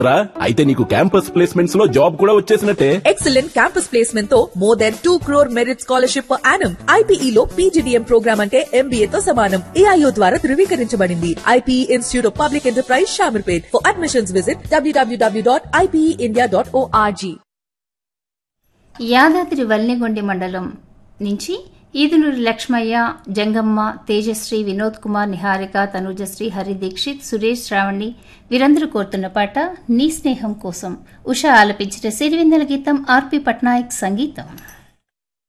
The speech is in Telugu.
రా అయితే నీకు క్యాంపస్ ప్లేస్మెంట్స్ లో జాబ్ కూడా వచ్చేసినట్టే ఎక్సలెంట్ క్యాంపస్ ప్లేస్మెంట్ తో more than two crore merit scholarship per annum IPE లో పీజీడీఎం ప్రోగ్రామ్ అంటే ఎంబీఏ తో సమానం ఏఐఓ ద్వారా ధృవీకరించబడింది IPE institute of public enterprise Shamirpet for admissions visit డబ్ల్యూడబ్ల్యూడబ్ల్యూ dot IPE India dot org Yadadri Valigonda మండలం నుంచి ఈదునూరి లక్ష్మయ్య జంగమ్మ తేజశ్రీ వినోద్ కుమార్ నిహారిక తనుజశ్రీ హరి దీక్షిత్ సురేష్ శ్రావణి వీరందరూ కోరుతున్న పాట నీ స్నేహం కోసం ఉష ఆలపించిన సిరివెన్నెల గీతం ఆర్పి పట్నాయక్ సంగీతం